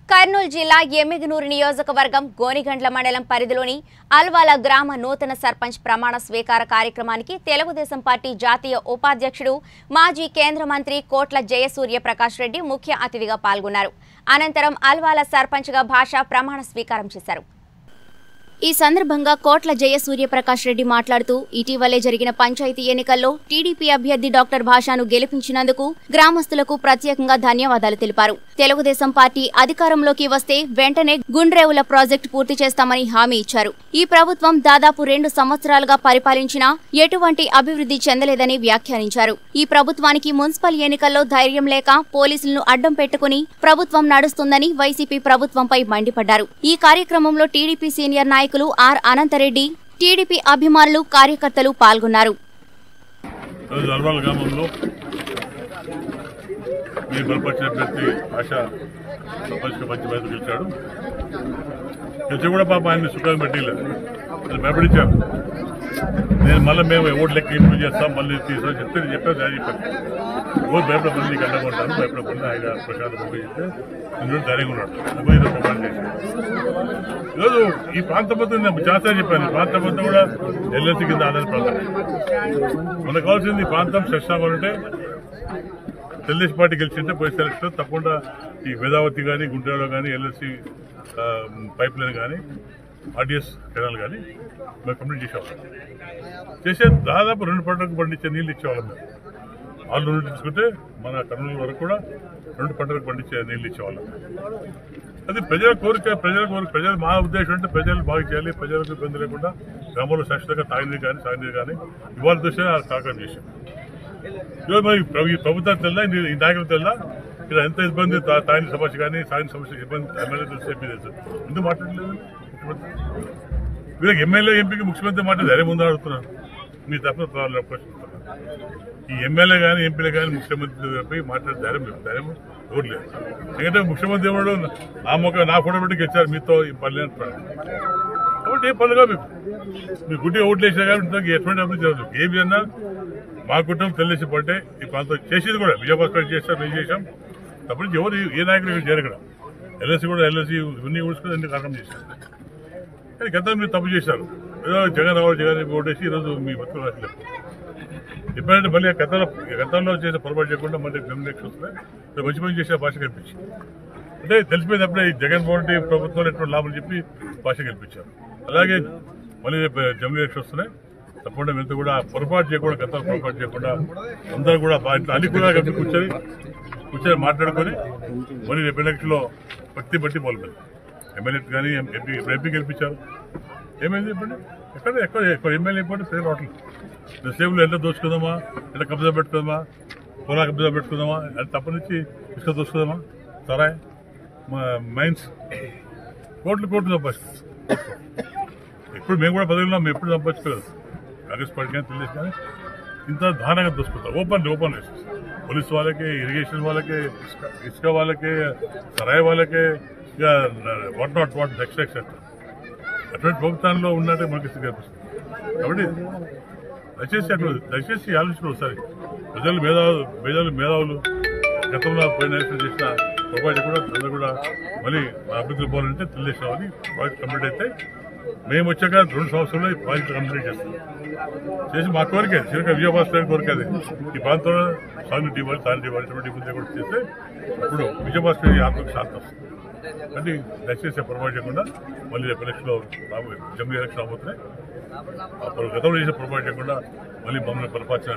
కర్నూలు జిల్లా ఎమ్మిగనూరు నియోజకవర్గం గోనిగండ్ల మండలం పరిధిలోని అల్వాల గ్రామ నూతన సర్పంచ్ ప్రమాణ స్వీకార కార్యక్రమానికి తెలుగుదేశం పార్టీ జాతీయ ఉపాధ్యక్షుడు మాజీ కేంద్ర మంత్రి కోట్ల జయసూర్య ప్రకాష్ రెడ్డి ముఖ్య అతిథిగా పాల్గొన్నారు అనంతరం అల్వాల సర్పంచ్గా భాష ప్రమాణ స్వీకారం చేశారు ఈ సందర్భంగా కోట్ల జయసూర్య ప్రకాష్ రెడ్డి మాట్లాడుతూ ఇటీవలే జరిగిన పంచాయతీ ఎన్నికల్లో టీడీపీ అభ్యర్థి డాక్టర్ భాషను గెలిపించినందుకు గ్రామస్తులకు ప్రత్యేకంగా ధన్యవాదాలు తెలిపారు తెలుగుదేశం పార్టీ అధికారంలోకి వస్తే వెంటనే గుండ్రేవుల ప్రాజెక్టు పూర్తి చేస్తామని హామీ ఇచ్చారు ఈ ప్రభుత్వం దాదాపు రెండు సంవత్సరాలుగా పరిపాలించినా ఎటువంటి అభివృద్ధి చెందలేదని వ్యాఖ్యానించారు ఈ ప్రభుత్వానికి మున్సిపల్ ఎన్నికల్లో ధైర్యం లేక పోలీసులను అడ్డం పెట్టుకుని ప్రభుత్వం నడుస్తుందని వైసీపీ ప్రభుత్వంపై మండిపడ్డారు ఈ కార్యక్రమంలో టీడీపీ సీనియర్ నాయకులు ఆర్ అనంతరెడ్డి టీడీపీ అభిమానులు కార్యకర్తలు పాల్గొన్నారు ఈరోజు అల్వాల్ గ్రామంలో మీ బలపరిచిన అభ్యర్థి ఆశ సర్పంచ్గా మంచి మీద గెలిచాడు గెలిచి కూడా పాప ఆయన్ని సుఖంగా పెట్టలేదు అది భయపడించారు నేను మళ్ళీ మేము ఓటు లెక్క ఇంప్రూవ్ చేస్తాం మళ్ళీ తీసుకొని చెప్తే నేను చెప్పాను ఆయన చెప్పాను ఓటు భయపడకుండా నీకు అండగా ఉంటాను భయపడకుండా ఆయన ప్రశాంత్ బాబు చెప్తే నేను ధైర్యంగా ఉన్నాడు అబ్బాయి ఈరోజు ప్రమాణం చేశాను ఈరోజు ఈ ప్రాంతం మొత్తం నేను చాలా చెప్పాను ఈ ప్రాంతం మొత్తం కూడా ఎల్ఎస్సీ కింద ఆధార ప్రాంతం మనకు కావాల్సింది ఈ ప్రాంతం శశామం అంటే తెలుగుదేశం పార్టీ గెలిచింటే పోయి సెలక్షన్ తప్పకుండా ఈ వేదావతి కానీ గుంటూరులో కానీ ఎల్ఎస్సి పైప్ లైన్ కానీ ఆర్డిఎస్ కెనాల్ కానీ మేము కంప్లీట్ చేసేవాళ్ళం చేసే దాదాపు రెండు పంటలకు పండించే నీళ్ళు ఇచ్చేవాళ్ళం మేము వాళ్ళు నుండి తీసుకుంటే మన కర్నూలు వరకు కూడా రెండు పంటలకు పండించే నీళ్ళు ఇచ్చేవాళ్ళం అది ప్రజల కోరిక ప్రజల కోరిక ప్రజల మా ఉద్దేశం అంటే ప్రజలు బాగా చేయాలి ప్రజలకు ఇబ్బంది లేకుండా గ్రామంలో శాశ్వతంగా తాగినీరు కానీ సాగినీరు కానీ ఇవాళ చూస్తే సహకారం చేశాం ఈరోజు మరి ప్ర- ఈ ప్రభుత్వం తెల్లా ఈ నాయకులు తెల్లా ఇక్కడ ఎంత ఇబ్బంది తా- తాగిన సమస్య కానీ సాగిన సమస్య ఇబ్బంది ఎమ్మెల్యే తెలిసి ఎంపీ తెలుసు ఎందుకు మాట్లాడలేదు ముఖ్యమంత్రి వీళ్ళకి ఎమ్మెల్యే ఎంపీకి ముఖ్యమంత్రి మాట్లాడి ధైర్యం ఉందని అడుగుతున్నాను మీ తప్ప ప్రాబ్లం ప్రశ్నిస్తున్నాను ఈ ఎమ్మెల్యే కానీ ఎంపీలు కానీ ముఖ్యమంత్రి పోయి మాట్లాడే ధైర్యం లేదు ధైర్యం ఎవరు లేదు ఎందుకంటే ముఖ్యమంత్రి ఎవడు నా మొక్క నా ఫోటో పెట్టి గెలిచారు మీతో ఈ పని అంటున్నాడు కాబట్టి ఏ పనులుగా మీకు మీ గుడ్డి ఓట్లు వేసినా కానీ ఇంతకు ఎటువంటి అభివృద్ధి జరగదు ఏమి అన్నా మా కుటుంబం తెలిసి పట్టే ఈ ప్రాంతం చేసేది కూడా విజయభాస్కర్ చేస్తాం మేము చేసాం తప్పటి నుంచి ఎవరు ఏ నాయకులు ఇక్కడ చేరు ఇక్కడ ఎల్ఎస్సీ కూడా ఎల్ఎస్సీ ఇవన్నీ ఊడ్చుకుని అన్ని కార్యక్రమం చేశారు కానీ గతంలో మీరు తప్పు చేశారు ఏదో జగన్ రావు జగన్ ఓటేసి ఈరోజు మీ బతుకులు రాసలేదు ఎప్పుడంటే మళ్ళీ గతంలో గతంలో చేసిన పొరపాటు చేయకుండా మళ్ళీ గమనించి వస్తున్నాయి ఇప్పుడు మంచి పని చేసే భాష కల్పించింది అంటే తెలిసిపోయినప్పుడే ఈ జగన్మోహన్ రెడ్డి ప్రభుత్వంలో ఎటువంటి లాభం చెప్పి భాష కల్పించారు అలాగే మళ్ళీ రేపు జమిలీ ఎలక్షన్ వస్తున్నాయి తప్పకుండా వెళ్తూ కూడా పొరపాటు చేయకుండా గతంలో పొరపాటు చేయకుండా అందరూ కూడా బా- ఇట్లా అన్ని కూడా కలిపి కూర్చొని కూర్చొని మాట్లాడుకొని మళ్ళీ రేపు ఎలక్షన్లో భక్తి బట్టి మొదలు ఎమ్మెల్యే కానీ ఎంపీ ఎంపీ గెలిపించారు ఏమైంది ఇప్పుడు ఎక్కడ ఎక్కడ ఎక్కడ ఎమ్మెల్యే ఇప్పుడు పేరు రావట్లేదు సేవలు ఎంత దోచుకుందామా ఎంత కబ్జా పెట్టుకుందామా పొలా కబ్జా పెట్టుకుందామా అది తప్ప నుంచి ఇసుక దోచుకుందామా సరాయ్ మా మైన్స్ కోట్లు కోట్లు సంపాదిస్తాం ఇప్పుడు మేము కూడా పదవిలో మేము ఎప్పుడు సంపాదించుకోలేదు కాంగ్రెస్ పార్టీ కానీ తెలియదు కానీ ఇంత దారుణంగా దోసుకుంటాం ఓపెన్ ఓపెన్ పోలీస్ వాళ్ళకి ఇరిగేషన్ వాళ్ళకి ఇసుక- ఇసుక వాళ్ళకి సరాయి వాళ్ళకి ఇక what not what next etcetera అటువంటి ప్రభుత్వంలో ఉన్నట్టే మనకి స్థితి కనిపిస్తుంది కాబట్టి దయచేసి అట్లా దయచేసి ఆలోచించుకోండి ఒకసారి ప్రజలు మేధావులు ప్రజలు మేధావులు గతంలో పోయిన ఎలక్షన్ చేసిన పొరపాటు కూడా ప్రజలు కూడా మళ్ళీ అభివృద్ధి పోవాలంటే తెలియజేసామని ప్రాజెక్ట్ కంప్లీట్ అయితే మేము వచ్చాక రెండు సంవత్సరాలు ఈ ప్రాజెక్ట్ కంప్లీట్ చేస్తాం చేసి మా కోరిక చిరక విజయభాస్కర్ కోరిక అది ఈ ప్రాంతంలో సాగునీటి ఇవ్వాలి తాగునీటి ఇవ్వాలి ఇటువంటి ఇబ్బంది కూడా చేస్తే ఇప్పుడు విజయభాస్కర్ ఆత్మకు శాంతి వస్తుంది అంటే దయచేసి పొరపాటు చేయకుండా మళ్ళీ రేపు ఎలక్షన్లో రాబోయే జమ్మూ ఎలక్షన్ రాబోతున్నాయి అప్పుడు గతంలో చేసిన పొరపాటు చేయకుండా మళ్ళీ మమ్మల్ని పొరపాటు